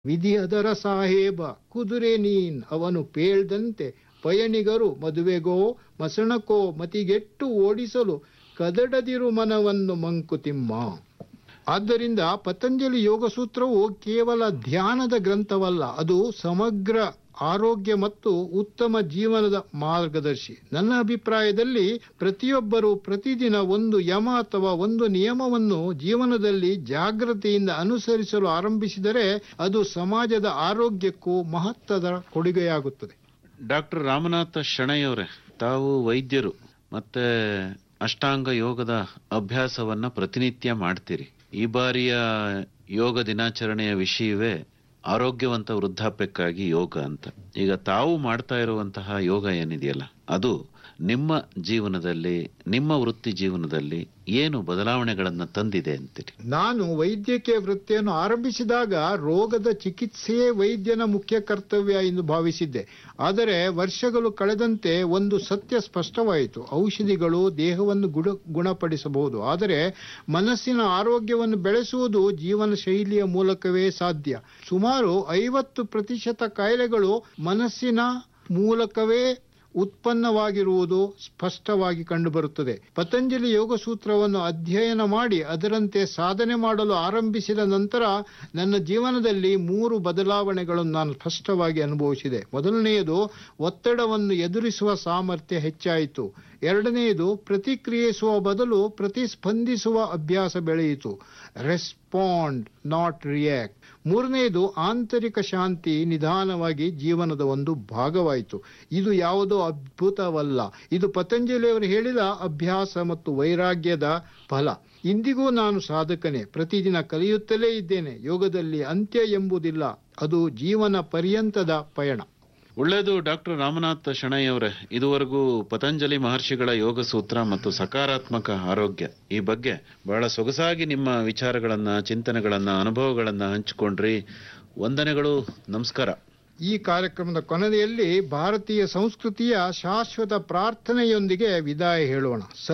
ವಿಧಿಯದರ ಸಾಹೇಬ ಕುದುರೆ ನೀನ್ ಅವನು ಪೇಳ್ದಂತೆ ಪಯಣಿಗರು ಮದುವೆಗೋ ಮಸಣಕೋ ಮತಿಗೆಟ್ಟು ಓಡಿಸಲು ಕದಡದಿರು ಮನವನ್ನು ಮಂಕುತಿಮ್ಮ ಆದ್ದರಿಂದ ಪತಂಜಲಿ ಯೋಗಸೂತ್ರವು ಕೇವಲ ಧ್ಯಾನದ ಗ್ರಂಥವಲ್ಲ ಅದು ಸಮಗ್ರ ಆರೋಗ್ಯ ಮತ್ತು ಉತ್ತಮ ಜೀವನದ ಮಾರ್ಗದರ್ಶಿ ನನ್ನ ಅಭಿಪ್ರಾಯದಲ್ಲಿ ಪ್ರತಿಯೊಬ್ಬರು ಪ್ರತಿದಿನ ಒಂದು ಯಮ ಅಥವಾ ಒಂದು ನಿಯಮವನ್ನು ಜೀವನದಲ್ಲಿ ಜಾಗೃತಿಯಿಂದ ಅನುಸರಿಸಲು ಆರಂಭಿಸಿದರೆ ಅದು ಸಮಾಜದ ಆರೋಗ್ಯಕ್ಕೂ ಮಹತ್ವದ ಕೊಡುಗೆಯಾಗುತ್ತದೆ ಡಾಕ್ಟರ್ ರಾಮನಾಥ ಶೆಣೈಯವರೇ ತಾವು ವೈದ್ಯರು ಮತ್ತೆ ಅಷ್ಟಾಂಗ ಯೋಗದ ಅಭ್ಯಾಸವನ್ನ ಪ್ರತಿನಿತ್ಯ ಮಾಡ್ತೀರಿ ಈ ಬಾರಿಯ ಯೋಗ ದಿನಾಚರಣೆಯ ವಿಷಯವೇ ಆರೋಗ್ಯವಂತ ವೃದ್ಧಾಪ್ಯಕ್ಕಾಗಿ ಯೋಗ ಅಂತ ಈಗ ತಾವು ಮಾಡ್ತಾ ಇರುವಂತಹ ಯೋಗ ಏನಿದೆಯಲ್ಲ ಅದು ನಿಮ್ಮ ಜೀವನದಲ್ಲಿ ನಿಮ್ಮ ವೃತ್ತಿ ಜೀವನದಲ್ಲಿ ಏನು ಬದಲಾವಣೆಗಳನ್ನ ತಂದಿದೆ ಅಂತೀರಿ ನಾನು ವೈದ್ಯಕೀಯ ವೃತ್ತಿಯನ್ನು ಆರಂಭಿಸಿದಾಗ ರೋಗದ ಚಿಕಿತ್ಸೆಯೇ ವೈದ್ಯನ ಮುಖ್ಯ ಕರ್ತವ್ಯ ಎಂದು ಭಾವಿಸಿದ್ದೆ ಆದರೆ ವರ್ಷಗಳು ಕಳೆದಂತೆ ಒಂದು ಸತ್ಯ ಸ್ಪಷ್ಟವಾಯಿತು ಔಷಧಿಗಳು ದೇಹವನ್ನು ಗುಣ ಗುಣಪಡಿಸಬಹುದು ಆದರೆ ಮನಸ್ಸಿನ ಆರೋಗ್ಯವನ್ನು ಬೆಳೆಸುವುದು ಜೀವನ ಶೈಲಿಯ ಮೂಲಕವೇ ಸಾಧ್ಯ ಸುಮಾರು ಐವತ್ತು ಪ್ರತಿಶತ ಕಾಯಿಲೆಗಳು ಮನಸ್ಸಿನ ಮೂಲಕವೇ ಉತ್ಪನ್ನವಾಗಿರುವುದು ಸ್ಪಷ್ಟವಾಗಿ ಕಂಡುಬರುತ್ತದೆ ಪತಂಜಲಿ ಯೋಗ ಸೂತ್ರವನ್ನು ಅಧ್ಯಯನ ಮಾಡಿ ಅದರಂತೆ ಸಾಧನೆ ಮಾಡಲು ಆರಂಭಿಸಿದ ನಂತರ ನನ್ನ ಜೀವನದಲ್ಲಿ ಮೂರು ಬದಲಾವಣೆಗಳನ್ನು ನಾನು ಸ್ಪಷ್ಟವಾಗಿ ಅನುಭವಿಸಿದೆ ಮೊದಲನೆಯದು ಒತ್ತಡವನ್ನು ಎದುರಿಸುವ ಸಾಮರ್ಥ್ಯ ಹೆಚ್ಚಾಯಿತು ಎರಡನೆಯದು ಪ್ರತಿಕ್ರಿಯಿಸುವ ಬದಲು ಪ್ರತಿಸ್ಪಂದಿಸುವ ಅಭ್ಯಾಸ ಬೆಳೆಯಿತು ರೆಸ್ಪಾಂಡ್ ನಾಟ್ ರಿಯಾಕ್ಟ್ ಮೂರನೆಯದು ಆಂತರಿಕ ಶಾಂತಿ ನಿಧಾನವಾಗಿ ಜೀವನದ ಒಂದು ಭಾಗವಾಯಿತು ಇದು ಯಾವುದೋ ಅದ್ಭುತವಲ್ಲ ಇದು ಪತಂಜಲಿಯವರು ಹೇಳಿದ ಅಭ್ಯಾಸ ಮತ್ತು ವೈರಾಗ್ಯದ ಫಲ ಇಂದಿಗೂ ನಾನು ಸಾಧಕನೇ ಪ್ರತಿದಿನ ಕಲಿಯುತ್ತಲೇ ಇದ್ದೇನೆ ಯೋಗದಲ್ಲಿ ಅಂತ್ಯ ಎಂಬುದಿಲ್ಲ ಅದು ಜೀವನ ಪರ್ಯಂತದ ಪಯಣ ಒಳ್ಳೆಯದು ಡಾಕ್ಟರ್ ರಾಮನಾಥ್ ಶೆಣೈ ಅವರೇ ಇದುವರೆಗೂ ಪತಂಜಲಿ ಮಹರ್ಷಿಗಳ ಯೋಗ ಸೂತ್ರ ಮತ್ತು ಸಕಾರಾತ್ಮಕ ಆರೋಗ್ಯ ಈ ಬಗ್ಗೆ ಬಹಳ ಸೊಗಸಾಗಿ ನಿಮ್ಮ ವಿಚಾರಗಳನ್ನ ಚಿಂತನೆಗಳನ್ನ ಅನುಭವಗಳನ್ನ ಹಂಚಿಕೊಂಡ್ರಿ ವಂದನೆಗಳು ನಮಸ್ಕಾರ ಈ ಕಾರ್ಯಕ್ರಮದ ಕೊನೆಯಲ್ಲಿ ಭಾರತೀಯ ಸಂಸ್ಕೃತಿಯ ಶಾಶ್ವತ ಪ್ರಾರ್ಥನೆಯೊಂದಿಗೆ ವಿದಾಯ ಹೇಳೋಣ